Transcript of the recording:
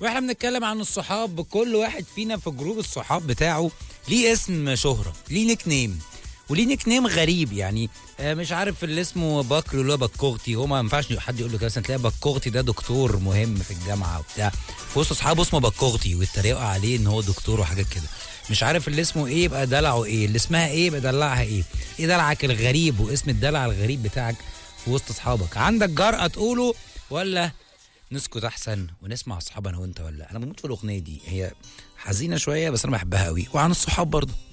واحنا بنتكلم عن الصحاب كل واحد فينا في جروب الصحاب بتاعه ليه اسم شهرة ليه نيك نيم وليه نيك نيم غريب يعني آه، مش عارف اللي اسمه بكر اللي هو بكوغتي هو ما ينفعش حد يقول له كده مثلا تلاقي بكوغتي ده دكتور مهم في الجامعه وبتاع في وسط اصحابه اسمه بكوغتي ويتريقوا عليه ان هو دكتور وحاجات كده مش عارف اللي اسمه ايه يبقى دلعه ايه اللي اسمها ايه يبقى دلعها ايه ايه دلعك الغريب واسم الدلع الغريب بتاعك في وسط اصحابك عندك جرأة تقوله ولا نسكت احسن ونسمع اصحاب انا وانت ولا انا بموت في الاغنيه دي هي حزينه شويه بس انا بحبها قوي وعن الصحاب برضه